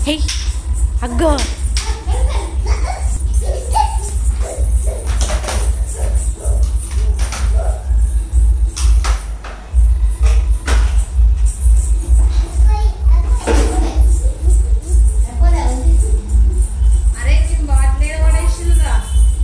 హే అగ్గో అరే నేను బాట్లేదు పడేసిల్లురా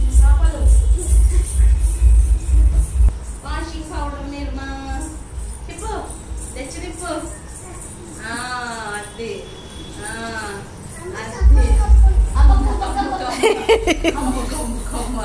washing powder నిర్మా చెప్పు తెచ్చి తిప్పు ఆ, అది ఆ, అది అమ్మ, అమ్మ, అమ్మ, అమ్మ, అమ్మ, అమ్మ.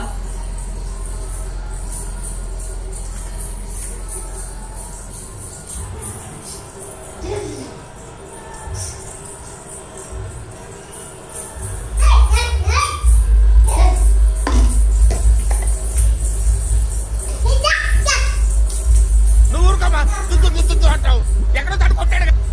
నువ్వు ఊరుకోమా దుద్దు దుద్దు దుద్దు అంటావు ఎక్కడ తడు కొట్టాడు కదా.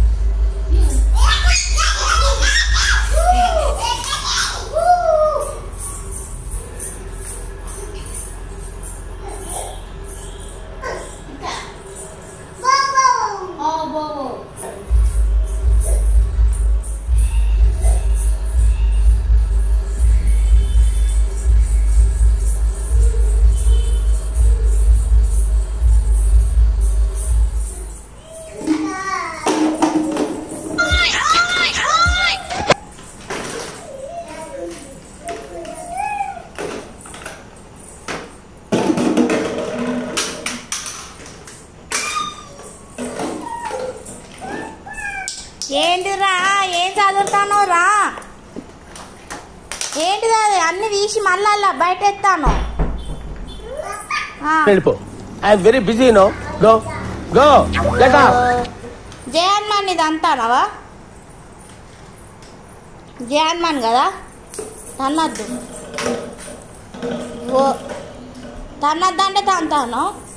ఏంటిరా ఏం చదువుతాను రా ఏంటిది అది అన్ని తీసి మళ్ళా అలా బయట ఎత్తాను ఆ, వెళ్ళిపో I'm very busy no go go లేదా జయన్మాన్ ఇది అంతానవా జయన్మాన్ కదా తన్నద్దు ఓ తన్నద్దు అంటే తంతాను